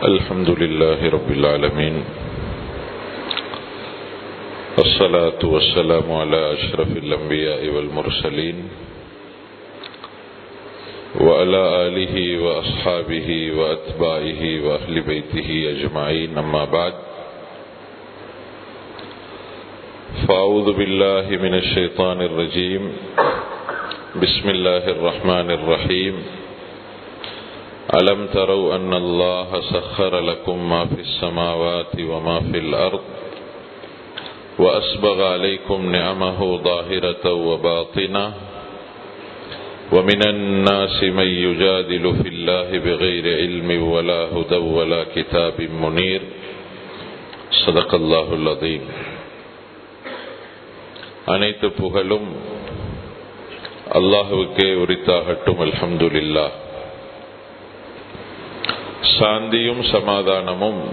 الحمد لله رب العالمين الصلاة والسلام على أشرف الأنبياء والمرسلين وعلى آله وأصحابه وأتباعه وأهل بيته أجمعين أما بعد فأعوذ بالله من الشيطان الرجيم بسم الله الرحمن الرحيم ألم تروا أن الله سخر لكم ما في السماوات وما في الأرض وأسبغ عليكم نعمه ظاهرة وباطنة ومن الناس من يجادل في الله بغير علم ولا هدى ولا كتاب منير صدق الله العظيم அனைத்து புகழும் அல்லாஹுவுக்கே உரித்தாகட்டும் அல்ஹம்துலில்லா சாந்தியும் சமாதானமும்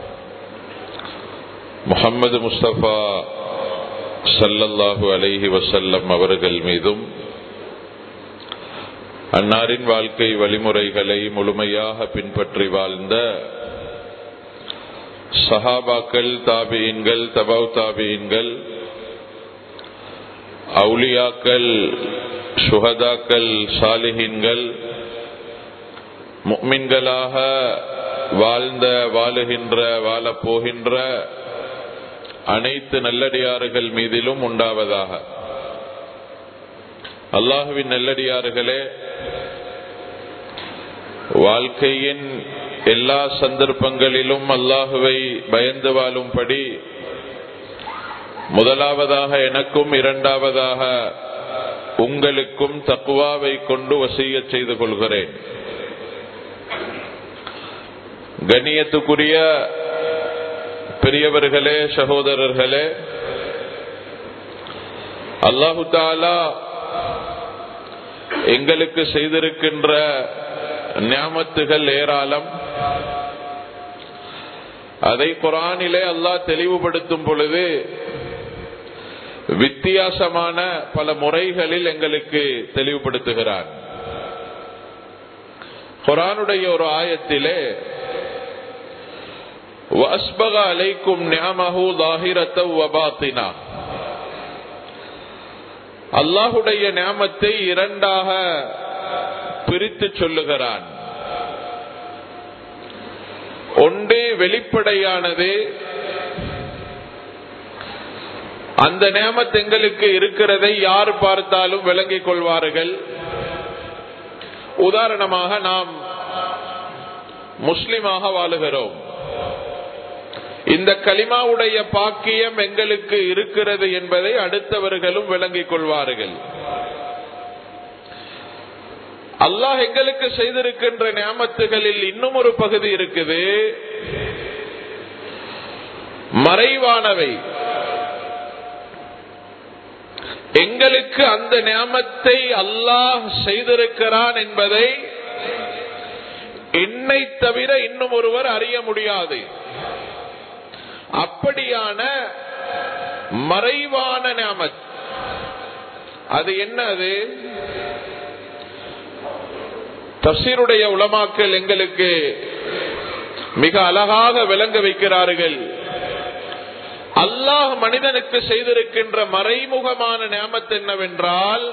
முகம்மது முஸ்தபா சல்லல்லாஹு அலைஹி வசல்லம் அவர்கள் மீதும் அன்னாரின் வாழ்க்கை வழிமுறைகளை முழுமையாக பின்பற்றி வாழ்ந்த சஹாபாக்கள் தாபியின்கள் தபவ் தாபியின்கள் அவுலியாக்கள் சுகதாக்கள் சாலிஹின்கள் முக்மின்களாக வாழ்ந்த வாழுகின்ற வாழப்போகின்ற அனைத்து நல்லடியார்கள் மீதிலும் உண்டாவதாக அல்லாஹுவின் நல்லடியார்களே வாழ்க்கையின் எல்லா சந்தர்ப்பங்களிலும் அல்லாஹுவை பயந்து வாழும்படி முதலாவதாக எனக்கும் இரண்டாவதாக உங்களுக்கும் தக்குவாவை கொண்டு வசிய செய்து கொள்கிறேன் கண்ணியத்துக்குரிய பெரியவர்களே சகோதரர்களே அல்லாஹு தாலா எங்களுக்கு செய்திருக்கின்ற ஞாமத்துகள் ஏராளம் அதை குரானிலே அல்லாஹ் தெளிவுபடுத்தும் பொழுது வித்தியாசமான பல முறைகளில் எங்களுக்கு தெளிவுபடுத்துகிறான் குரானுடைய ஒரு ஆயத்திலே வஸ்பக அலைக்கும் ஞாமஹு தாகிரத்த வபாத்தினா அல்லாஹுடைய ஞாமத்தை இரண்டாக பிரித்து சொல்லுகிறான் ஒன்றே வெளிப்படையானது அந்த நேமத் எங்களுக்கு இருக்கிறதை யார் பார்த்தாலும் விளங்கிக் கொள்வார்கள் உதாரணமாக நாம் முஸ்லிமாக வாழுகிறோம் இந்த கலிமாவுடைய பாக்கியம் எங்களுக்கு இருக்கிறது என்பதை அடுத்தவர்களும் விளங்கிக் கொள்வார்கள் அல்லாஹ் எங்களுக்கு செய்திருக்கின்ற ஞாபகத்துகளில் இன்னும் ஒரு பகுதி இருக்குது மறைவானவை எங்களுக்கு அந்த ஞாபத்தை அல்லாஹ் செய்திருக்கிறான் என்பதை என்னை தவிர இன்னும் ஒருவர் அறிய முடியாது அப்படியான மறைவான ஞாபத் அது என்ன அது தப்சீருடைய உலமாக்கள் எங்களுக்கு மிக அழகாக விளங்க வைக்கிறார்கள் அல்லாஹ் மனிதனுக்கு செய்திருக்கின்ற மறைமுகமான நியமத் என்னவென்றால்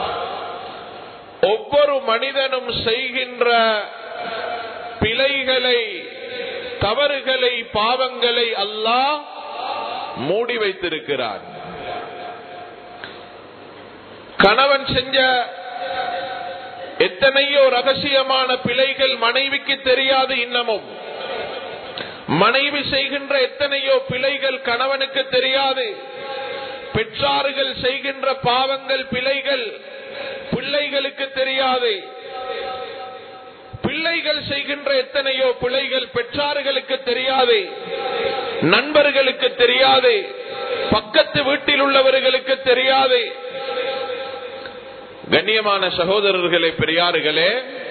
ஒவ்வொரு மனிதனும் செய்கின்ற பிழைகளை தவறுகளை பாவங்களை அல்லாஹ் மூடி வைத்திருக்கிறார் கணவன் செஞ்ச எத்தனையோ ரகசியமான பிழைகள் மனைவிக்கு தெரியாது இன்னமும் மனைவி செய்கின்ற எத்தனையோ பிழைகள் கணவனுக்கு தெரியாது பெற்றார்கள் செய்கின்ற பாவங்கள் பிழைகள் பிள்ளைகளுக்கு தெரியாது பிள்ளைகள் செய்கின்ற எத்தனையோ பிழைகள் பெற்றார்களுக்கு தெரியாது நண்பர்களுக்கு தெரியாது பக்கத்து வீட்டில் உள்ளவர்களுக்கு தெரியாது கண்ணியமான சகோதரர்களே பெரியார்களே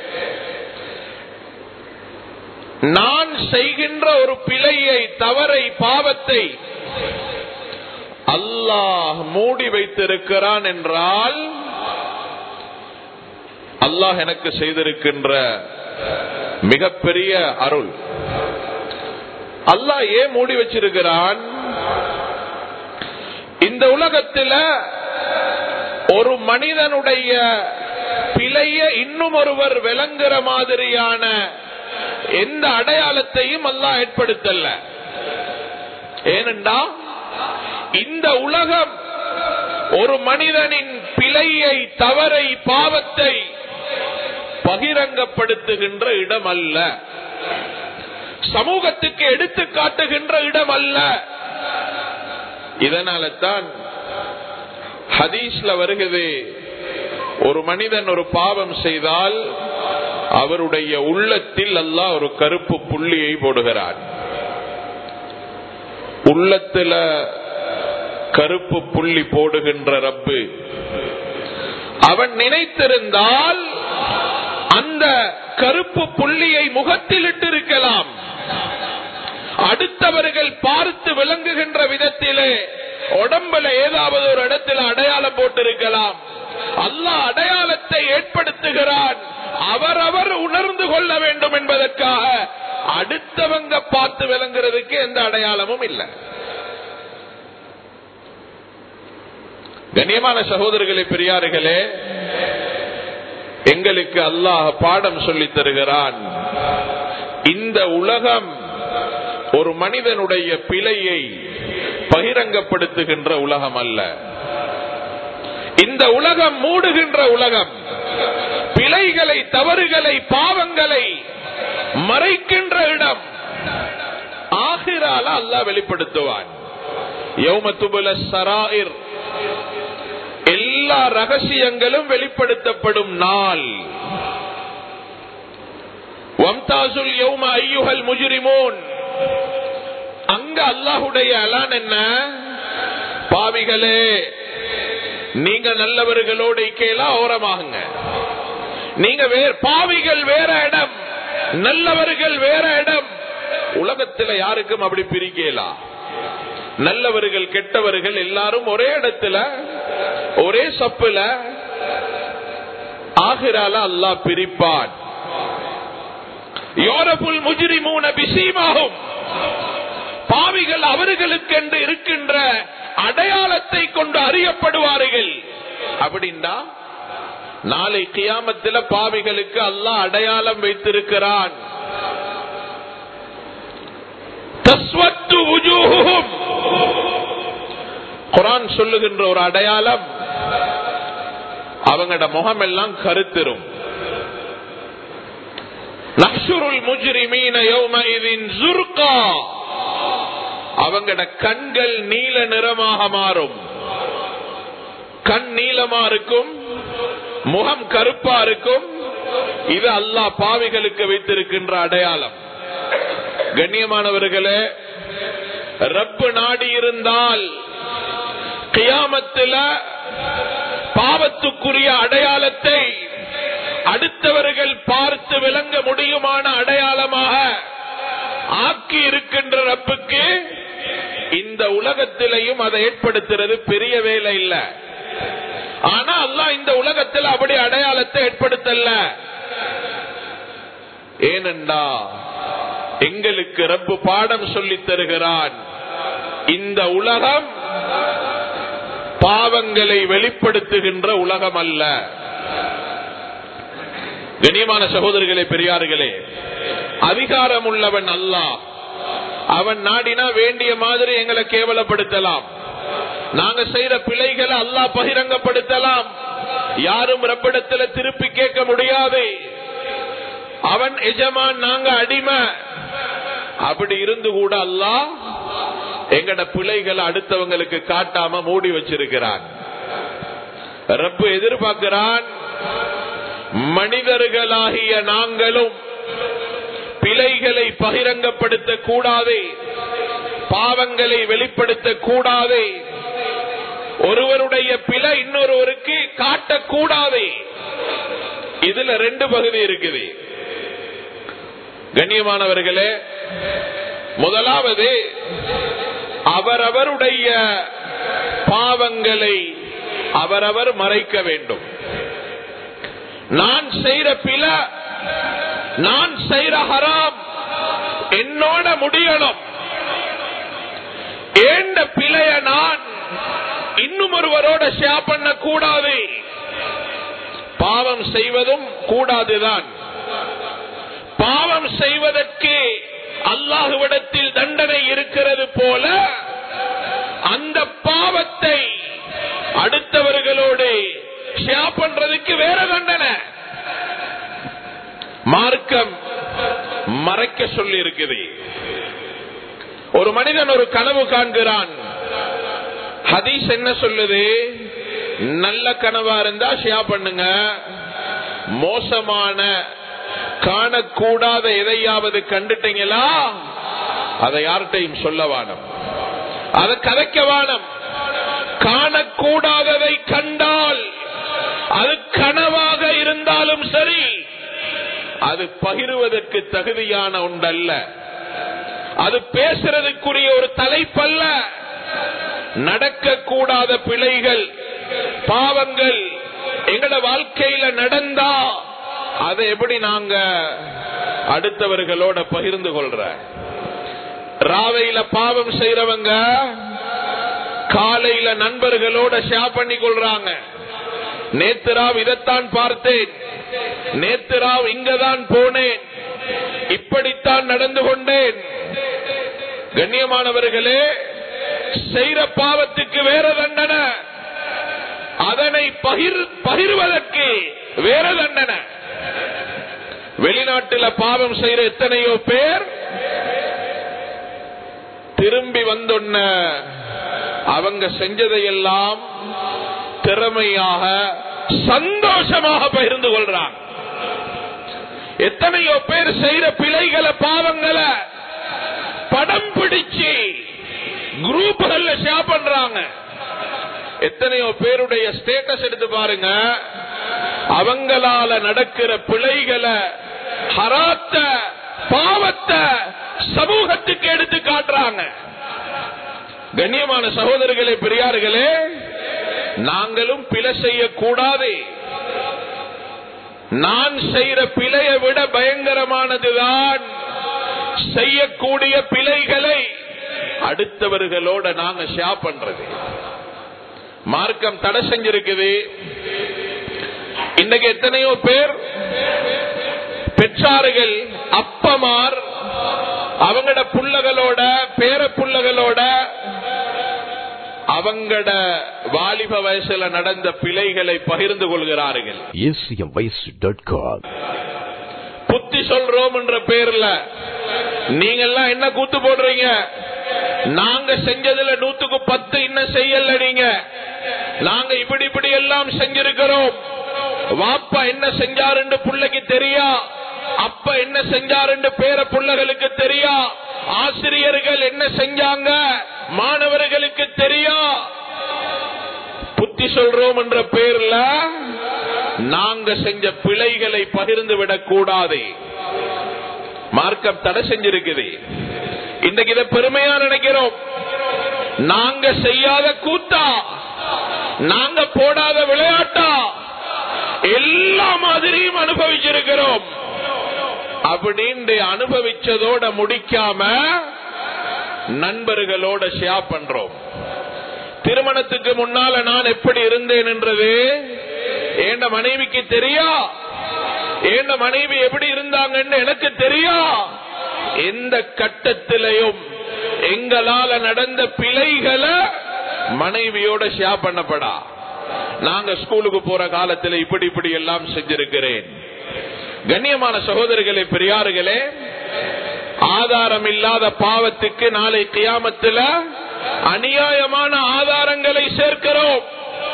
நான் செய்கின்ற ஒரு பிழையை தவறை பாவத்தை அல்லாஹ் மூடி வைத்திருக்கிறான் என்றால் அல்லாஹ் எனக்கு செய்திருக்கின்ற மிகப்பெரிய அருள் அல்லாஹ் ஏன் மூடி வச்சிருக்கிறான் இந்த உலகத்துல ஒரு மனிதனுடைய பிழைய இன்னும் ஒருவர் விளங்குற மாதிரியான எந்த அடையாளத்தையும் அல்லாஹ் ஏற்படுத்தல ஏனென்றா இந்த உலகம் ஒரு மனிதனின் பிழையை தவறை பாவத்தை பகிரங்கப்படுத்துகின்ற இடம் அல்ல சமூகத்துக்கு எடுத்து காட்டுகின்ற இடம் அல்ல இதனால தான் ஹதீஸ்ல வருகிறது ஒரு மனிதன் ஒரு பாவம் செய்தால் அவருடைய உள்ளத்தில் அல்லாஹ் ஒரு கருப்பு புள்ளியை போடுகிறான் உள்ளத்துல கருப்பு புள்ளி போடுகின்ற ரப்பு அவன் நினைத்திருந்தால் அந்த கருப்பு புள்ளியை முகத்தில் இட்டிருக்கலாம் அடுத்தவர்கள் பார்த்து விளங்குகின்ற விதத்திலே உடம்புல ஏதாவது ஒரு இடத்துல அடையாளம் போட்டிருக்கலாம் அல்லாஹ் அடையாளத்தை ஏற்படுத்துகிறான் அவரவர் உணர்ந்து கொள்ள வேண்டும் என்பதற்காக அடுத்தவங்க பார்த்து விளங்குறதுக்கு எந்த அடையாளமும் இல்லை கண்ணியமான சகோதரர்களே பெரியார்களே எங்களுக்கு அல்லாஹ் பாடம் சொல்லித் தருகிறான் இந்த உலகம் ஒரு மனிதனுடைய பிழையை பகிரங்கப்படுத்துகின்ற உலகம் அல்ல இந்த உலகம் மூடுகின்ற உலகம் பிழைகளை தவறுகளை பாவங்களை மறைக்கின்ற இடம் ஆகிரால அல்லாஹ் வெளிப்படுத்துவான் யௌமத்துபுல சராயிர் எல்லா ரகசியங்களும் வெளிப்படுத்தப்படும் நாள் வம்தாசுல் யௌம ஐயுகல் முஜுரிமோன் அங்க அல்லாஹுடைய அலான் என்ன பாவிகளே நீங்க நல்லவர்களோடு இக்கையெல்லாம் ஓரமாகுங்க நீங்க வேற பாவிகள் வேற இடம் நல்லவர்கள் வேற இடம் உலகத்துல யாருக்கும் அப்படி பிரிக்கலாம் நல்லவர்கள் கெட்டவர்கள் எல்லாரும் ஒரே இடத்துல ஒரே சப்புல ஆகிரால அல்லாஹ் பிரிப்பான் யோரபுல் முஜிரிமூன பிசீமாகும் பாவிகள் அவர்களுக்கென்று இருக்கின்ற அடையாளத்தை கொண்டு அறியப்படுவார்கள் அப்படின்னா நாளை கியாமத்தில் பாவிகளுக்கு அல்லாஹ் அடையாளம் வைத்திருக்கிறான் தஸ்வத்து உஜூஹும் குரான் சொல்லுகின்ற ஒரு அடையாளம் அவங்களோட முகம் எல்லாம் கருத்திரும் நக்ஷுருல் முஜ்ரிமீன யௌமஇதின் ஜுர்கா அவங்களோட கண்கள் நீல நிறமாக மாறும் கண் நீளமா இருக்கும் முகம் கருப்பா இருக்கும் இது அல்லாஹ் பாவிகளுக்கு வைத்திருக்கின்ற அடையாளம் கண்ணியமானவர்களே ரப்பு நாடி இருந்தால் கியாமத்தில பாவத்துக்குரிய அடையாளத்தை அடுத்தவர்கள் பார்த்து விளங்க முடியுமான அடையாளமாக ஆக்கி இருக்கின்ற ரப்புக்கு இந்த உலகத்திலையும் அதை ஏற்படுத்துறது பெரிய வேலை இல்ல ஆனா அல்லாஹ் இந்த உலகத்தில் அப்படி அடையாளத்தை ஏற்படுத்தல ஏனென்றா எங்களுக்கு ரப்பு பாடம் சொல்லித் தருகிறான் இந்த உலகம் பாவங்களை வெளிப்படுத்துகின்ற உலகம் அல்ல கண்ணியமான சகோதரர்களே பெரியார்களே அதிகாரம் உள்ளவன் அல்லாஹ் அவன் நாடினா வேண்டிய மாதிரி எங்களை கேவலப்படுத்தலாம் நாங்க செய்யற பிழைகளை அல்லாஹ் பகிரங்கப்படுத்தலாம் யாரும் ரப்பிடத்துல திருப்பி கேட்க முடியாது அவன் எஜமான் நாங்க அடிமை அப்படி இருந்து கூட அல்லாஹ் எங்கட பிழைகளை அடுத்தவங்களுக்கு காட்டாம மூடி வச்சிருக்கிறான் ரப்பு எதிர்பார்க்கிறான் மனிதர்களாகிய நாங்களும் பிழைகளை பகிரங்கப்படுத்த கூடாது பாவங்களை வெளிப்படுத்த கூடாது ஒருவருடைய பிழை இன்னொருவருக்கு காட்டக்கூடாது இதுல ரெண்டு பகுதி இருக்குது கண்ணியமானவர்களே முதலாவது அவரவருடைய பாவங்களை அவரவர் மறைக்க வேண்டும் நான் செய்யற பிழை நான் செய்யற ஹராம் என்னோட முடியணும் ஏண்ட பிழைய நான் இன்னும் ஒருவரோட ஷேர் பண்ண கூடாது பாவம் செய்வதும் கூடாதுதான் பாவம் செய்வதற்கு அல்லாஹுவிடத்தில் தண்டனை இருக்கிறது போல அந்த பாவத்தை அடுத்தவர்களோடு ஷேர் பண்றதுக்கு வேற தண்டனை மார்க்கம் மறைக்க சொல்லி இருக்குது ஒரு மனிதன் ஒரு கனவு காண்கிறான் ஹதீஸ் என்ன சொல்லுது நல்ல கனவா இருந்தா ஷேர் பண்ணுங்க மோசமான காணக்கூடாத எதையாவது கண்டுட்டீங்களா அதை யார்கிட்டையும் சொல்ல வானம் அதை கதைக்க வானம் காணக்கூடாததை கண்டால் அது கனவாக இருந்தாலும் சரி அது பகிர்வதற்கு தகுதியான ஒன்றல்ல அது பேசுறதுக்குரிய ஒரு தலைப்பல்ல நடக்கக்கூடாத பிழைகள் பாவங்கள் எங்கட வாழ்க்கையில நடந்தா அதை எப்படி நாங்க அடுத்தவர்களோட பகிர்ந்து கொள்ற ராவையில பாவம் செய்யறவங்க காலையில நண்பர்களோட ஷேர் பண்ணி கொள்றாங்க நேத்து ராவ் இதைத்தான் பார்த்தேன் நேத்து ராவ் இங்கதான் போனேன் இப்படித்தான் நடந்து கொண்டேன் கண்ணியமானவர்களே செய்யற பாவத்துக்கு வேற தண்டனை அதனை பகிர் பகிர்வதற்கு வேற தண்டனை வெளிநாட்டுல பாவம் செய்யற எத்தனையோ பேர் திரும்பி வந்தொன்ன அவங்க செஞ்சதையெல்லாம் திறமையாக சந்தோஷமாக பகிர்ந்து கொள்றாங்க எத்தனையோ பேர் செய்யற பிழைகளை பாவங்களை படம் பிடிச்சு குரூப்கள்ல ஷேர் பண்றாங்க எத்தனையோ பேருடைய ஸ்டேட்டஸ் எடுத்து பாருங்க அவங்களால நடக்கிற பிழைகளை ஹராத்த பாவத்தை சமூகத்துக்கு எடுத்து காட்டுறாங்க கண்ணியமான சகோதரர்களே பெரியார்களே நாங்களும் பிழை செய்யக்கூடாது நான் செய்யற பிழையை விட பயங்கரமானதுதான் செய்யக்கூடிய பிழைகளை அடுத்தவர்களோட நாங்க ஷேர் பண்றது மார்க்கம் தடை செஞ்சிருக்குது இன்னைக்கு எத்தனையோ பேர் பெற்றார்கள் அப்பமார் அவங்கட புள்ளகளோட பேர புள்ளகளோட அவங்கட வாலிப வயசுல நடந்த பிழைகளை பகிர்ந்து கொள்கிறார்கள் acmvoice.com புத்தி சொல்றோம் என்ற பேர்ல நீங்க எல்லாம் என்ன கூத்து போடுறீங்க நாங்க செஞ்சதுல நூத்துக்கு பத்து இன்னும் செய்யல நீங்க நாங்க இப்படி இப்படி எல்லாம் செஞ்சிருக்கிறோம் வாப்பா என்ன செஞ்சாருன்னு புள்ளைக்கு தெரியா அப்ப என்ன செஞ்சாருன்னு பேர புள்ளைகளுக்கு தெரியா ஆசிரியர்கள் என்ன செஞ்சாங்க மாணவர்களுக்கு தெரியா புத்தி சொல்றோம் என்ற பேர்ல நாங்க செஞ்ச பிழைகளை பகிர்ந்து விடக் கூடாது மார்க்கம் தடை செஞ்சிருக்குது இன்றைக்கு இதை பெருமையா நினைக்கிறோம் நாங்க செய்யாத கூத்தா நாங்க போடாத விளையாட்டா எல்லா மாதிரியும் அனுபவிச்சிருக்கிறோம் அப்படின்னு அனுபவிச்சதோட முடிக்காம நண்பர்களோட ஷேர் பண்றோம் திருமணத்துக்கு முன்னால நான் எப்படி இருந்தேன் என்றது ஏண்ட மனைவிக்கு தெரியா ஏண்ட மனைவி எப்படி இருந்தாங்கன்னு எனக்கு தெரியா எந்த கட்டத்திலையும் எங்களால நடந்த பிழைகளை மனைவியோட ஷேர் பண்ணப்படா நாங்க ஸ்கூலுக்கு போற காலத்துல இப்படி இப்படி எல்லாம் செஞ்சிருக்கிறேன் கண்ணியமான சகோதரர்களே பெரியார்களே ஆதாரம் இல்லாத பாவத்துக்கு நாளை கியாமத்துல அநியாயமான ஆதாரங்களை சேர்க்கிறோம்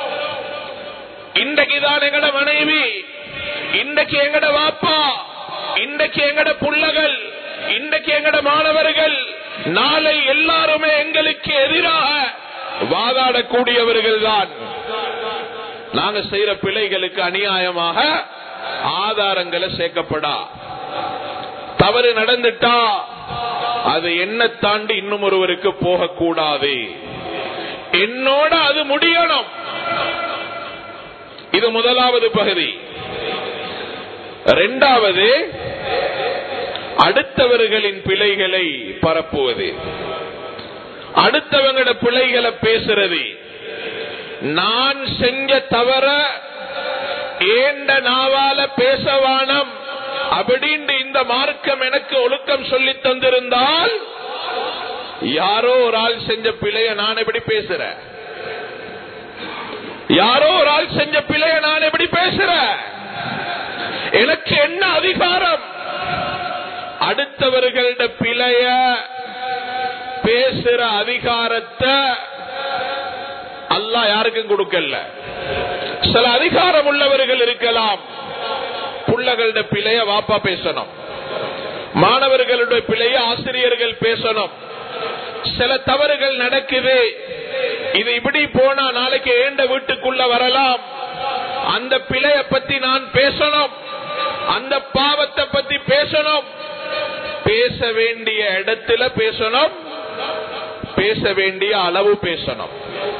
இன்றைக்குதான் எங்கட மனைவி இன்றைக்கு எங்கட வாப்பா இன்றைக்கு எங்கட புள்ளகள் இன்றைக்கு எங்கட மாணவர்கள் நாளை எல்லாருமே எங்களுக்கு எதிராக வாதாடக்கூடியவர்கள் தான் நாங்க செய்யற பிழைகளுக்கு அநியாயமாக ஆதாரங்களை சேர்க்கப்படா தவறு நடந்துட்டா அது என்ன தாண்டி இன்னும் ஒருவருக்கு போகக்கூடாது என்னோட அது முடியணும் இது முதலாவது பகுதி இரண்டாவது அடுத்தவர்களின் பிழைகளை பரப்புவது அடுத்தவங்களோட பிள்ளைகளை பேசுறது நான் செஞ்ச தவற ஏண்ட நாவால பேசவானம் அப்படின்னு இந்த மார்க்கம் எனக்கு ஒழுக்கம் சொல்லி தந்திருந்தால் யாரோ ஒரு ஆள் செஞ்ச பிழைய நான் எப்படி பேசுறேன் யாரோ ஒரு ஆள் செஞ்ச பிழைய நான் எப்படி பேசுறேன் எனக்கு என்ன அதிகாரம் அடுத்தவர்களோட பிழைய பேசுற அதிகாரத்தை அல்லாஹ் யாருக்கும் கொடுக்கல சில அதிகாரம் உள்ளவர்கள் இருக்கலாம் புள்ளகளோட பிழைய வாப்பா பேசணும் மாணவர்களுடைய பிழைய ஆசிரியர்கள் பேசணும் சில தவறுகள் நடக்குது இது இப்படி போனா நாளைக்கு ஏண்ட வீட்டுக்குள்ள வரலாம் அந்த பிழைய பத்தி நான் பேசணும் அந்த பாவத்தை பத்தி பேசணும் பேச வேண்டிய இடத்துல பேசணும் பேச வேண்டிய அளவு பேசணும்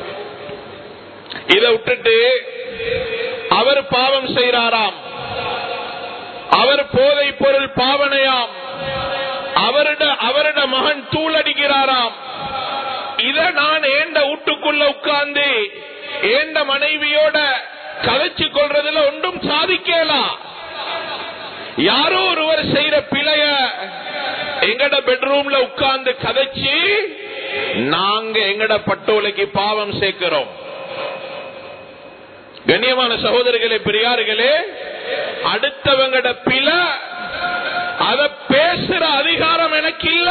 இதை விட்டுட்டு அவர் பாவம் செய்கிறாராம் அவர் போதை பொருள் பாவனையாம் அவருட அவருட மகன் தூளடிக்கிறாராம் இத நான் ஏண்ட வீட்டுக்குள்ள உட்கார்ந்து ஏண்ட மனைவியோட கதைச்சு கொள்றதுல ஒன்றும் சாதிக்கலாம் யாரோ ஒருவர் செய்யற பிழைய எங்கட பெட்ரூம்ல உட்கார்ந்து கதைச்சு நாங்க எங்கட பட்டோலைக்கு பாவம் சேர்க்கிறோம் கண்ணியமான சகோதரர்களே பெரியார்களே அடுத்தவங்கட பில அத பேசுற அதிகாரம் எனக்கு இல்ல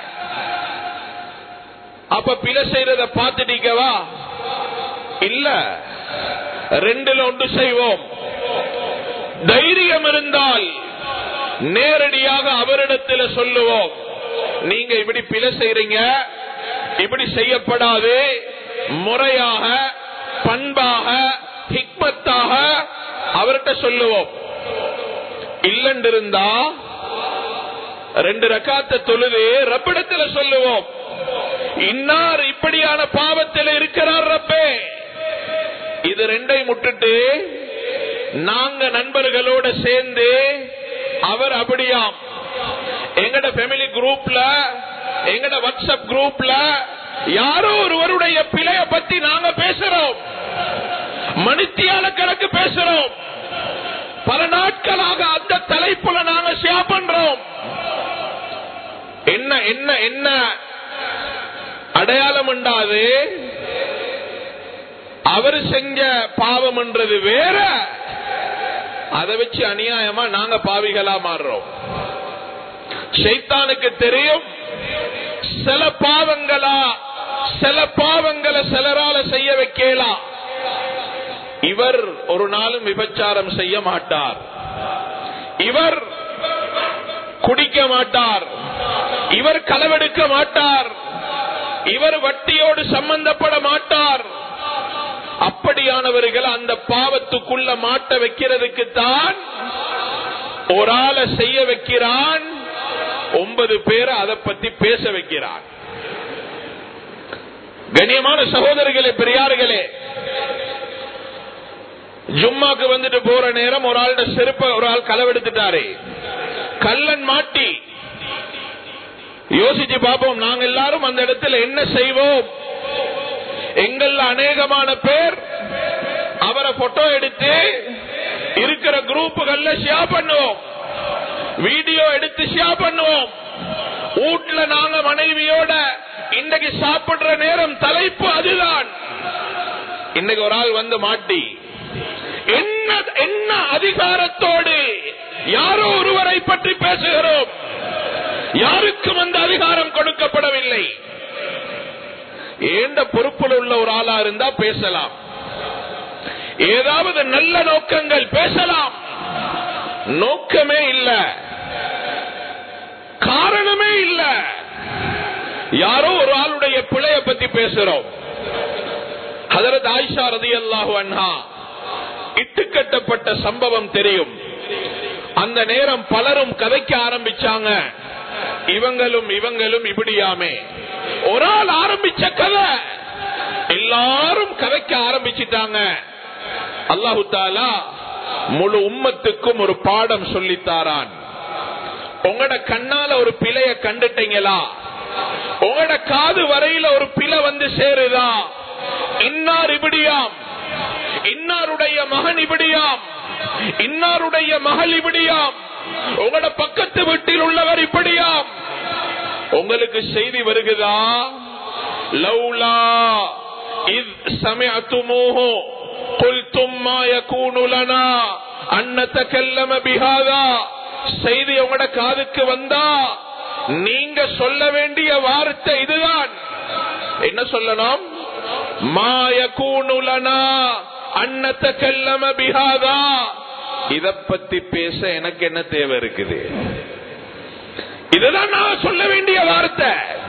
அப்ப பிழை செய்யறத பார்த்துட்டீங்கவா இல்ல ரெண்டுல ஒன்று செய்வோம் தைரியம் இருந்தால் நேரடியாக அவரிடத்தில் சொல்லுவோம் நீங்க இப்படி பிழை செய்றீங்க இப்படி செய்யப்படாது முறையாக பண்பாக ஹிக்மத்தாக அவர்கிட்ட சொல்லுவோம் இல்லண்டு இருந்தா ரெண்டு ரக்காத்த தொழுது ரப்பிடத்துல சொல்லுவோம் இன்னார் இப்படியான பாவத்தில் இருக்கிறார் ரப்பே இது ரெண்டை முட்டுட்டு நாங்க நண்பர்களோட சேர்ந்து அவர் அப்படியாம் எங்கட ஃபேமிலி குரூப்ல எங்கட வாட்ஸ்அப் குரூப்ல யாரோ ஒருவருடைய பிழைய பத்தி நாங்க பேசுறோம் மணித்தியால கணக்கு பேசுறோம் பல நாட்களாக அந்த தலைப்புல நாங்க ஷேர் பண்றோம் என்ன என்ன என்ன அடையாளம் உண்டாது அவர் செஞ்ச பாவம் என்றது வேற அதை வச்சு அநியாயமா நாங்க பாவிகளா மாறுறோம் சைத்தானுக்கு தெரியும் சில பாவங்களா சில பாவங்களை சிலரால செய்ய வைக்கலாம் இவர் ஒரு நாளும் விபச்சாரம் செய்ய மாட்டார் இவர் குடிக்க மாட்டார் இவர் களவெடுக்க மாட்டார் இவர் வட்டியோடு சம்பந்தப்பட மாட்டார் அப்படியானவர்கள் அந்த பாவத்துக்குள்ள மாட்ட வைக்கிறதுக்கு தான் ஒரு ஆளை செய்ய வைக்கிறான் ஒன்பது பேரை அதை பத்தி பேச வைக்கிறான் கண்ணியமான சகோதரர்களே பெரியார்களே ஜும்மாக்கு வந்துட்டு போற நேரம் ஒரு ஆளோட செருப்ப ஒரு ஆள் களவெடுத்துட்டாரு கல்லன் மாட்டி யோசிச்சு பார்ப்போம் நாங்க எல்லாரும் அந்த இடத்துல என்ன செய்வோம் எங்கள்ல அநேகமான பேர் அவரை போட்டோ எடுத்து இருக்கிற குரூப்புகள்ல ஷேர் பண்ணுவோம் வீடியோ எடுத்து ஷேர் பண்ணுவோம் வீட்டுல நாங்க மனைவியோட இன்னைக்கு சாப்பிடுற நேரம் தலைப்பு அதுதான் இன்னைக்கு ஒரு ஆள் வந்து மாட்டி என்ன என்ன அதிகாரத்தோடு யாரோ ஒருவரை பற்றி பேசுகிறோம் யாருக்கும் அந்த அதிகாரம் கொடுக்கப்படவில்லை ஏந்த பொறுப்பில் உள்ள ஒரு ஆளா இருந்தா பேசலாம் ஏதாவது நல்ல நோக்கங்கள் பேசலாம் நோக்கமே இல்ல காரணமே இல்ல யாரோ ஒரு ஆளுடைய பிழைய பத்தி பேசுறோம் ஹதரத் ஆயிஷா ரதி அல்லாஹு அன்ஹா இட்டுக்கட்டப்பட்ட சம்பவம் தெரியும் அந்த நேரம் பலரும் கதைக்க ஆரம்பிச்சாங்க இவங்களும் இவங்களும் இப்படியாமே ஒரு ஆள் ஆரம்பிச்ச கதை எல்லாரும் கதைக்க ஆரம்பிச்சிட்டாங்க அல்லாஹு தாலா முழு உம்மத்துக்கும் ஒரு பாடம் சொல்லித்தாரான் உங்களோட கண்ணால ஒரு பிழைய கண்டுட்டீங்களா உங்களோட காது வரையில ஒரு பிழை வந்து சேருதா இன்னார் இப்படியாம் இன்னாருடைய மகன் இப்படியாம் இன்னாருடைய மகள் இப்படியாம் உங்களோட பக்கத்து வீட்டில் உள்ளவர் இப்படியாம் உங்களுக்கு செய்தி வருகுதா லவ்லா இத் சமயத்துமோஹோ قلتم ما يكون لنا أن نتكلم بهذا செய்தி உங்களோட காதுக்கு வந்தா நீங்க சொல்ல வேண்டிய வார்த்தை இதுதான் என்ன சொல்லணும் மாயக்கூணுலனா அன்னத்த கல்லம பிகாதா இத பத்தி பேச எனக்கு என்ன தேவை இருக்குது இதுதான் நான் சொல்ல வேண்டிய வார்த்தை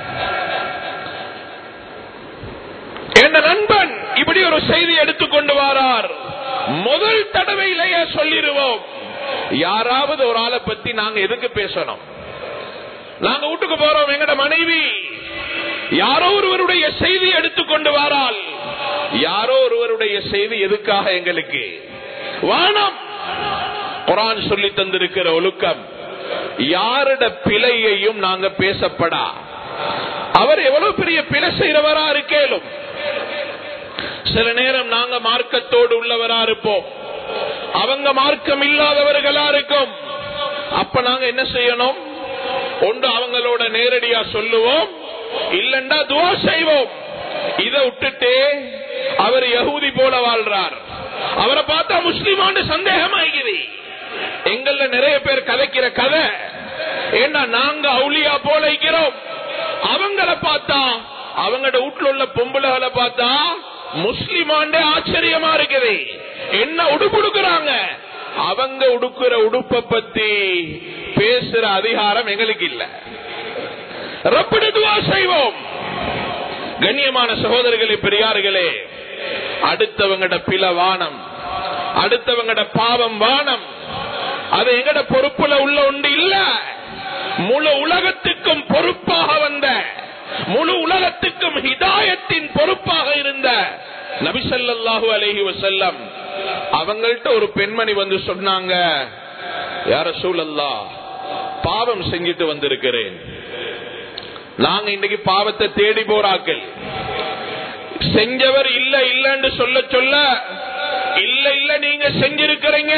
என் நண்பன் இப்படி ஒரு செய்தி எடுத்துக்கொண்டு வாரார் முதல் தடவையிலேயே சொல்லிடுவோம் யாராவது ஒரு ஆளை பத்தி நாங்க எதுக்கு பேசணும் நாங்க வீட்டுக்கு போறோம் எங்கட மனைவி யாரோ ஒருவருடைய செய்தி எடுத்துக்கொண்டு வாரால் யாரோ ஒருவருடைய செய்தி எதுக்காக எங்களுக்கு வானம் குரான் சொல்லி தந்திருக்கிற ஒழுக்கம் யாரிட பிழையையும் நாங்க பேசப்படா அவர் எவ்வளவு பெரிய பிழை செய்யறவரா இருக்கேலும் சில நேரம் நாங்க மார்க்கத்தோடு உள்ளவரா இருப்போம் அவங்க மார்க்கம் இல்லாதவர்களா இருக்கும் அப்ப நாங்க என்ன செய்யணும் ஒன்று அவங்களோட நேரடியா சொல்லுவோம் இல்லண்டா துவா செய்வோம் இதை விட்டுட்டு அவர் யகூதி போல வாழ்றார் அவரை பார்த்தா முஸ்லிமான்னு சந்தேகமாகிறது எங்கள்ல நிறைய பேர் கதைக்கிற கதை ஏன்னா நாங்க அவுளியா போல இருக்கிறோம் அவங்கள பார்த்தா அவங்களோட வீட்டுல உள்ள பொம்பளைகளை பார்த்தா முஸ்லிமாண்டே ஆச்சரியமா இருக்குது என்ன உடுப்புடுக்குறாங்க அவங்க உடுக்குற உடுப்ப பத்தி பேசுற அதிகாரம் எங்களுக்கு இல்ல ரப்பிடுவா செய்வோம் கண்ணியமான சகோதரர்களே பெரியார்களே அடுத்தவங்கட பில வானம் அடுத்தவங்கட பாவம் வானம் அது எங்கட பொறுப்புல உள்ள உண்டு இல்ல முழு உலகத்துக்கும் பொறுப்பாக வந்த முழு உலகத்துக்கும் ஹிதாயத்தின் பொறுப்பாக இருந்த நபிசல்லாஹு அலஹி வசல்லம் அவங்கள்ட்ட ஒரு பெண்மணி வந்து சொன்னாங்க யார சூழல்லா பாவம் செஞ்சிட்டு வந்திருக்கிறேன் நாங்க இன்னைக்கு பாவத்தை தேடி போறாக்கள் செஞ்சவர் இல்ல இல்லன்னு சொல்ல சொல்ல இல்ல இல்ல நீங்க செஞ்சிருக்கிறீங்க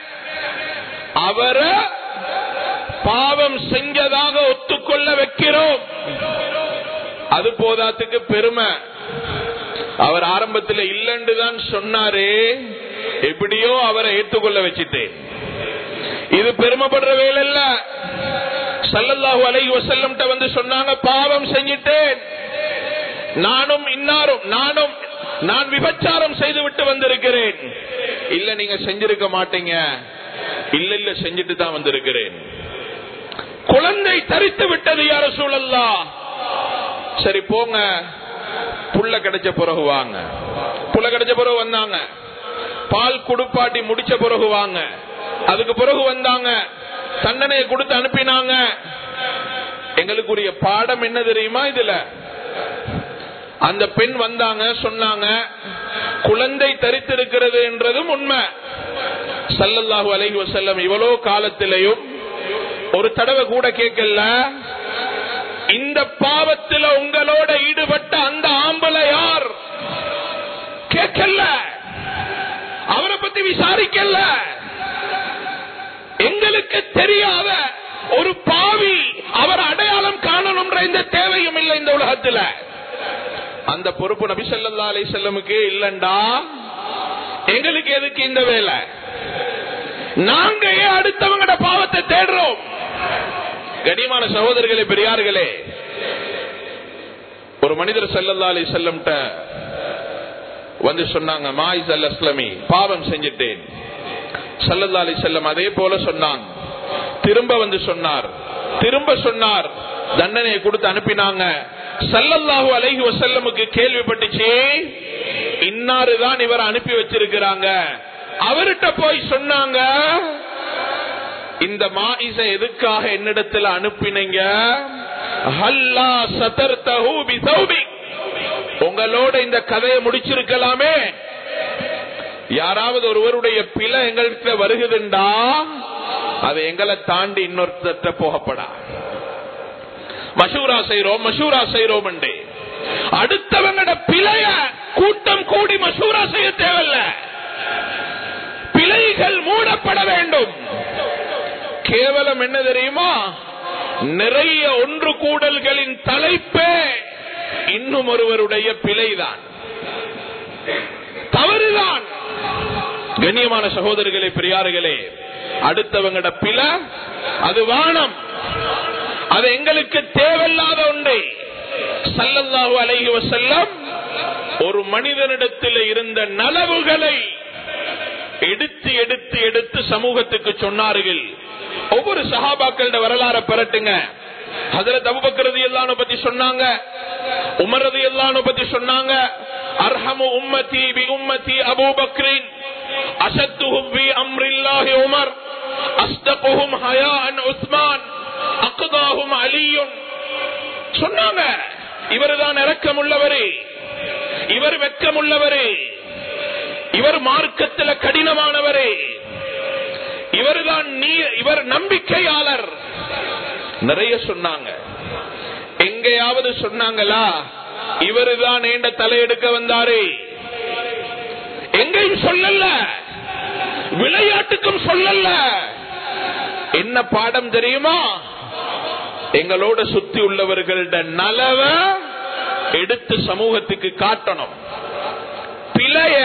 அவரை பாவம் செஞ்சதாக ஒத்துக்கொள்ள வைக்கிறோம் அது போதாத்துக்கு பெருமை அவர் ஆரம்பத்தில் இல்லைன்னு தான் சொன்னாரு எப்படியோ அவரை ஏற்றுக்கொள்ள வச்சுட்டேன் இது பெருமைப்படுற வேலை இல்ல சல்லல்லாஹு அலைஹி வசல்லம் வந்து சொன்னாங்க பாவம் செஞ்சிட்டேன் நானும் இன்னாரும் நானும் நான் விபச்சாரம் செய்து விட்டு வந்திருக்கிறேன் இல்ல நீங்க செஞ்சிருக்க மாட்டீங்க இல்ல இல்ல செஞ்சுட்டு தான் வந்திருக்கிறேன் குழந்தை தரித்து விட்டது யார சூழல்லா சரி போங்க புள்ள கிடைச்ச பிறகு வாங்க புள்ள கிடைச்ச பிறகு வந்தாங்க பால் குடுப்பாட்டி முடிச்ச பிறகு வாங்க அதுக்கு பிறகு வந்தாங்க தண்டனையை கொடுத்து அனுப்பினாங்க எங்களுக்குரிய பாடம் என்ன தெரியுமா இதுல அந்த பெண் வந்தாங்க சொன்னாங்க குழந்தை தரித்திருக்கிறது என்றதும் உண்மை சல்லல்லாஹு அலைஹி வசல்லம் இவ்வளோ காலத்திலையும் ஒரு தடவை கூட கேட்கல இந்த பாவத்தில் உங்களோட ஈடுபட்ட அந்த ஆம்பளை யார் கேட்கல அவரை பத்தி விசாரிக்கல எங்களுக்கு தெரியாத ஒரு பாவி அவர் அடையாளம் காணணும்ன்ற இந்த தேவையும் இல்லை இந்த உலகத்துல அந்த பொறுப்பு நபி ஸல்லல்லாஹு அலைஹி செல்லமுக்கே இல்லண்டா எங்களுக்கு எதுக்கு இந்த வேலை நாங்க ஏன் அடுத்தவங்கட பாவத்தை தேடுறோம் கனிமான சகோதரர்களே பெரியார்களே ஒரு மனிதர் சல்லல்லா அலி செல்லம்ட்ட வந்து சொன்னாங்க மாயிஸ் அல் அஸ்லமி பாவம் செஞ்சிட்டேன் சல்லல்லா அலி செல்லம் அதே போல சொன்னாங்க திரும்ப வந்து சொன்னார் திரும்ப சொன்னார் தண்டனையை கொடுத்து அனுப்பினாங்க சல்லல்லாஹு அலைஹி வசல்லமுக்கு கேள்விப்பட்டுச்சு இன்னாருதான் இவரை அனுப்பி வச்சிருக்கிறாங்க அவர்கிட்ட போய் சொன்னாங்க இந்த மாயிச எதுக்காக என்னிடத்துல அனுப்பினீங்க ஹல்லா சதர்தஹு பிதௌபிக். உங்களோட இந்த கதையை முடிச்சிருக்கலாமே யாராவது ஒருவருடைய பிழை எங்கள்கிட்ட வருகுதுண்டா அது எங்களை தாண்டி இன்னொருத்த போகப்படா மஷூரா செய்யறோம் மஷூரா செய்யறோம் அடுத்தவங்கட பிழைய கூட்டம் கூடி மசூரா செய்ய தேவையில்ல பிழைகள் மூடப்பட வேண்டும் கேவலம் என்ன தெரியுமா நிறைய ஒன்று கூடல்களின் தலைப்பே இன்னும் ஒருவருடைய பிழைதான் தவறுதான் கண்ணியமான சகோதரர்களே பெரியார்களே அடுத்தவங்கட பிழை அது வானம் அது எங்களுக்கு தேவையில்லாத ஒன்றே சல்லல்லாஹு அலைஹி வஸல்லம் ஒரு மனிதனிடத்தில் இருந்த நலவுகளை எடுத்து எடுத்து எடுத்து சமூகத்துக்கு சொன்னார்கள் ஒவ்வொரு சஹாபாக்களோட வரலாறு பெறட்டுங்க ஹசரத் அபுபக்கரது எல்லான பத்தி சொன்னாங்க உமரது எல்லான பத்தி சொன்னாங்க அர்ஹமு உம்மதி பி உம்மதி அபூபக்ரின் அசத்துஹும் பி அம்ரில்லாஹி உமர் அஸ்தகுஹும் ஹயான் உஸ்மான் அக்தாஹும் அலியுன் சொன்னாங்க இவர்தான் இரக்கம் உள்ளவரே இவர் வெக்கம் உள்ளவரே இவர் மார்க்கத்தில் கடினமானவரே இவர்தான் நீ இவர் நம்பிக்கையாளர் நிறைய சொன்னாங்க எங்கேயாவது சொன்னாங்களா இவருதான் ஏண்ட தலையெடுக்க வந்தாரே எங்கேயும் சொல்லல விளையாட்டுக்கும் சொல்லல என்ன பாடம் தெரியுமா எங்களோட சுத்தி உள்ளவர்களோட நலவ எடுத்து சமூகத்துக்கு காட்டணும் பிழைய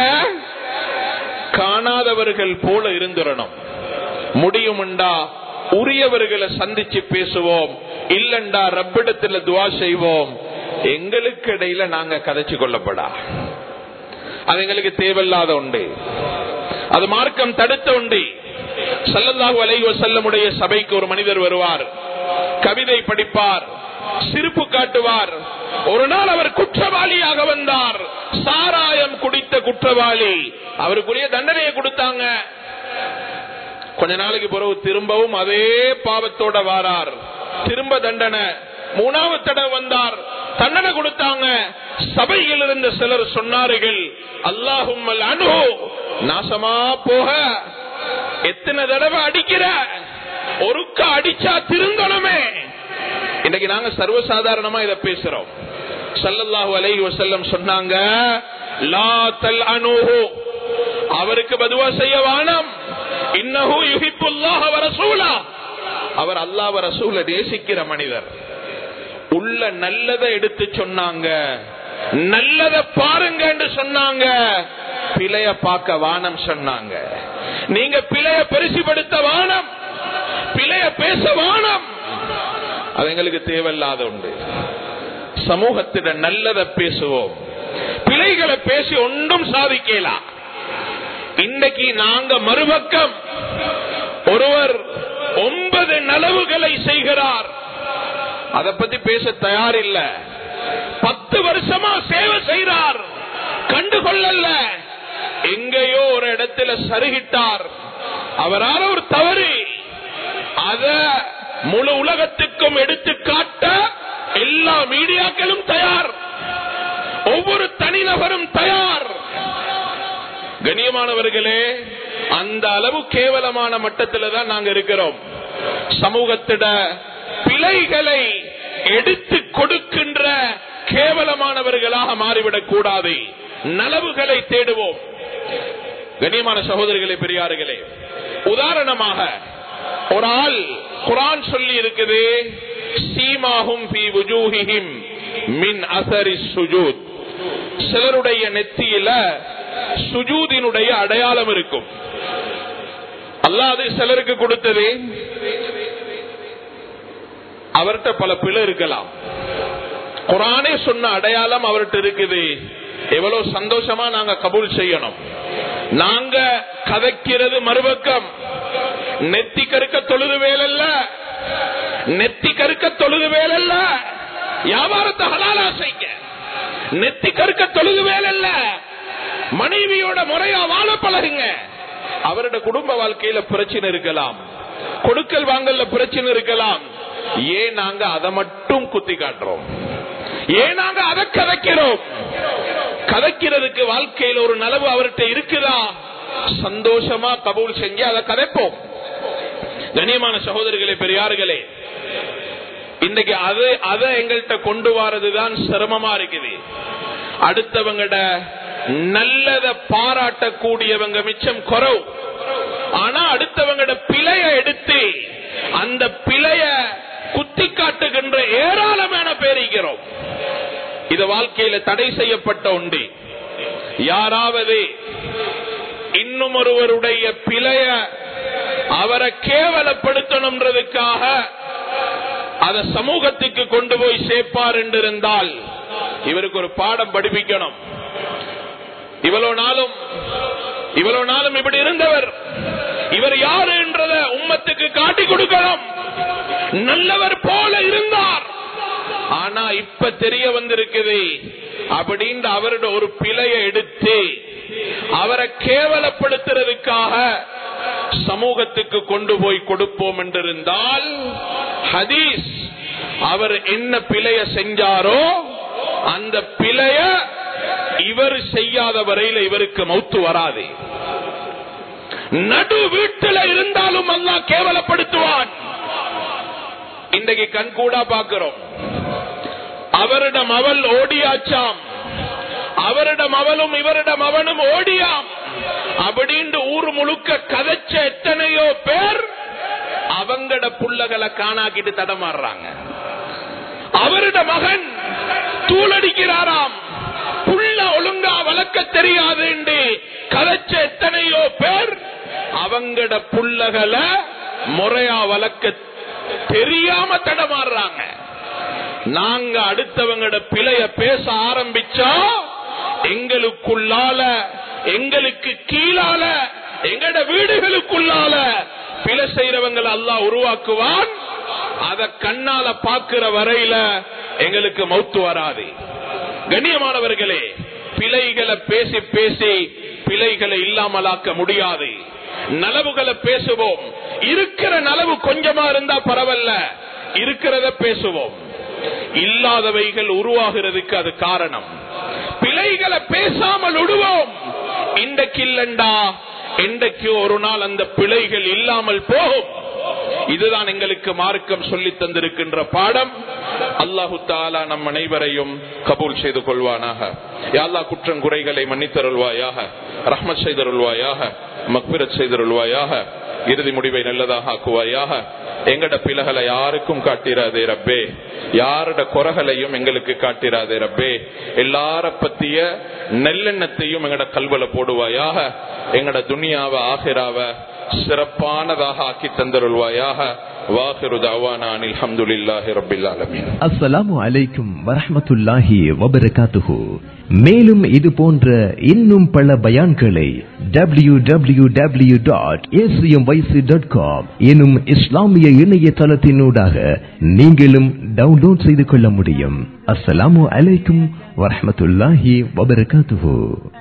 காணாதவர்கள் போல இருந்துடணும் முடியும்டா உரியவர்களை சந்திச்சு பேசுவோம் இல்லண்டா ரப்பிடத்துல துவா செய்வோம் எங்களுக்கு இடையில நாங்க கதைச்சு கொள்ளப்படா அது எங்களுக்கு தேவையில்லாத உண்டு அது மார்க்கம் தடுத்த உண்டு சல்லல்லாஹு அலைஹி வஸல்லமுடைய சபைக்கு ஒரு மனிதர் வருவார் கவிதை படிப்பார் சிரிப்பு காட்டுவார் ஒரு நாள் அவர் குற்றவாளியாக வந்தார் சாராயம் குடித்த குற்றவாளி அவருக்குரிய தண்டனையை கொடுத்தாங்க கொஞ்ச நாளைக்கு பிறகு திரும்பவும் அதே பாவத்தோட வாரார் திரும்ப தண்டனை மூணாவது தடவை வந்தார் தண்டனை கொடுத்தாங்க சபையில் இருந்த சிலர் சொன்னார்கள் அல்லாஹும் அனு நாசமா போக எத்தனை தடவை அடிக்கிற ஒருக்க அடிச்சா திருந்தணுமே இன்னைக்கு நாங்க சர்வசாதாரணமா இத பேசுறோம் சல்லல்லாஹு அலைஹி வஸல்லம் சொன்னாங்க லா தல் அனுஹு அவருக்கு பதுவா செய்ய வானம் இன்னஹு யுஹிப்புல்லாஹ வ ரசூலா அவர் அல்லாஹ் வ ரசூல நேசிக்கிற மனிதர் உள்ள நல்லதை எடுத்து சொன்னாங்க நல்லத பாருங்க என்று சொன்னாங்க பிழைய பார்க்க வானம் சொன்னாங்க நீங்க பிழைய பரிசுபடுத்த வானம் பிழைய பேச வானம் அது எங்களுக்கு தேவையில்லாத உண்டு சமூகத்திட நல்லதை பேசுவோம் பிழைகளை பேசி ஒன்றும் சாதிக்கலாம் இன்னைக்கு நாங்க மறுபக்கம் ஒருவர் ஒன்பது நலவுகளை செய்கிறார் அதை பத்தி பேச தயார் இல்ல பத்து வருஷமா சேவை செய்கிறார் கண்டுகொள்ளல எங்கேயோ ஒரு இடத்துல சருகிட்டார் அவரால் ஒரு தவறு அத முழு உலகத்துக்கும் எடுத்து காட்ட எல்லா மீடியாக்களும் தயார் ஒவ்வொரு தனிநபரும் தயார் கண்ணியமானவர்களே அந்த அளவு கேவலமான மட்டத்தில் தான் நாங்க இருக்கிறோம் சமூகத்திட பிழைகளை எடுத்து கொடுக்கின்ற கேவலமானவர்களாக மாறிவிடக் கூடாது நலவுகளை தேடுவோம் கண்ணியமான சகோதரிகளே பெரியார்களே உதாரணமாக ஒரு ஆள் குரான் சொல்லி இருக்குது சீமாகும் பி வுஜூஹிஹிம் மின் அசரி சுஜூத் சிலருடைய நெத்தியில சுஜூதினுடைய அடையாளம் இருக்கும் அல்லாது சிலருக்கு கொடுத்தது அவர்கிட்ட பல பிழை இருக்கலாம் குரானே சொன்ன அடையாளம் அவர்கிட்ட இருக்குது எவ்வளவு சந்தோஷமா நாங்க கபூல் செய்யணும் நாங்க கதைக்கிறது மறுபக்கம் நெத்தி கருக்க தொழுது வேலல்ல நெத்தி கருக்க தொழுது வேலல்ல வியாபாரத்தை ஹலாலா செய்ய நெத்தி கருக்க தொழுது வேலல்ல மனைவியோட முறையா வாழ பழகுங்க அவரோட குடும்ப வாழ்க்கையில பிரச்சனை இருக்கலாம் கொடுக்கல் வாங்கல்ல பிரச்சனை இருக்கலாம் ஏன் நாங்க அதை மட்டும் குத்தி காட்டுறோம் ஏன் நாங்க அதை கதைக்கிறோம் கதைக்கிறதுக்கு வாழ்க்கையில் ஒரு நலவு அவர்கிட்ட இருக்குதா சந்தோஷமா கபூல் செஞ்சு அதை கதைப்போம் கண்ணியமான சகோதரிகளே பெரியார்களே இன்னைக்கு அது அதை எங்கள்கிட்ட கொண்டு வரதுதான் சிரமமா இருக்குது அடுத்தவங்கட நல்லத பாராட்டக்கூடியவங்க மிச்சம் குறவு ஆனா அடுத்தவங்கட பிழைய எடுத்து அந்த பிழைய குத்தி காட்டுகின்ற ஏராளமான பேரிக்கிறோம் இது வாழ்க்கையில தடை செய்யப்பட்ட உண்டு யாராவது இன்னும் ஒருவருடைய பிழைய அவரை கேவலப்படுத்தணும்ன்றதுக்காக அதை சமூகத்துக்கு கொண்டு போய் சேர்ப்பார் என்றிருந்தால் இவருக்கு ஒரு பாடம் படிப்பிக்கணும் இவ்வளவு நாளும் இவ்வளவு நாளும் இப்படி இருந்தவர் இவர் யாரு என்றத உம்மத்துக்கு காட்டி கொடுக்கணும் நல்லவர் போல இருந்தார் ஆனா இப்ப தெரிய வந்திருக்குது அப்படின்ற அவரோட ஒரு பிழையை எடுத்து அவரை கேவலப்படுத்துறதுக்காக சமூகத்துக்கு கொண்டு போய் கொடுப்போம் என்றிருந்தால் ஹதீஸ் அவர் என்ன பிழைய செஞ்சாரோ அந்த பிழைய இவர் செய்யாத வரையில இவருக்கு மௌத்து வராது நடு வீட்டில இருந்தாலும் அல்லா கேவலப்படுத்துவான் இன்றைக்கு கண்கூடா பாக்கிறோம் அவரிடம் அவள் ஓடியாச்சாம் அவரிடம் அவளும் இவரிடம் அவனும் ஓடியாம் அப்படின்னு ஊர் முழுக்க கதைச்ச எத்தனையோ பேர் அவங்கட புள்ளகளை காணாக்கிட்டு தடமாறுறாங்க அவரிட மகன் தூளடிக்கிறாராம் புள்ள ஒழுங்கா வளர்க்க தெரியாது என்று கதைச்ச எத்தனையோ பேர் அவங்கட புள்ளகளை முறையா வளர்க்க தெரியாம தடமாறுறாங்க நாங்க அடுத்தவங்கட பிழைய பேச ஆரம்பிச்சா எங்களுக்குள்ளால எங்களுக்கு கீழால எங்கட வீடுகளுக்குள்ளால பிழை செய்யறவங்களை அல்லாஹ் உருவாக்குவான் அத கண்ணால பாக்குற வரையில எங்களுக்கு மௌத்து வராது கண்ணியமானவர்களே பிழைகளை பேசி பேசி பிழைகளை இல்லாமலாக்க முடியாது நலவுகளை பேசுவோம் இருக்கிற நலவு கொஞ்சமா இருந்தா பரவாயில்ல இருக்கிறத பேசுவோம் இல்லாதவைகள் உருவாகிறதுக்கு அது காரணம் பிழைகளை பேசாமல் விடுவோம் இன்றைக்கு இல்லண்டா இன்றைக்கு ஒரு நாள் அந்த பிழைகள் இல்லாமல் போகும் இதுதான் எங்களுக்கு மார்க்கம் சொல்லி தந்திருக்கின்ற பாடம் அல்லாஹு தாலா நம் அனைவரையும் கபூல் செய்து கொள்வானாக யாழ்லா குற்றம் குறைகளை மன்னித்தருள்வாயாக ரஹ்மத் செய்தருள்வாயாக மக்பிரத் செய்தருள்வாயாக இறுதி முடிவை நல்லதாக ஆக்குவாயாக எங்கட பிள்ளைகளை யாருக்கும் காட்டிராதே ரப்பே யாரோட குறைகளையும் எங்களுக்கு காட்டிராதே ரப்பே எல்லார பத்திய நெல்லெண்ணத்தையும் எங்கட கல்வல போடுவாயாக எங்கட துனியாவ ஆகிராவ சிறப்பானதாக ஆக்கி தந்தருள்வாயாக வாஹிரு தாவானான் அல்ஹம்துலில்லாஹி ரப்பில் ஆலமீன் அஸ்ஸலாமு அலைக்கும் வரஹ்மத்துல்லாஹி வபரகாத்துஹு மேலும் இது போன்ற இன்னும் பல பயான்களை W W W dot dot com எனும் இஸ்லாமிய இணையதளத்தினூடாக நீங்களும் டவுன்லோட் செய்து கொள்ள முடியும் அஸ்ஸலாமு அலைக்கும் வரஹ்மத்துல்லாஹி வபரகாத்துஹு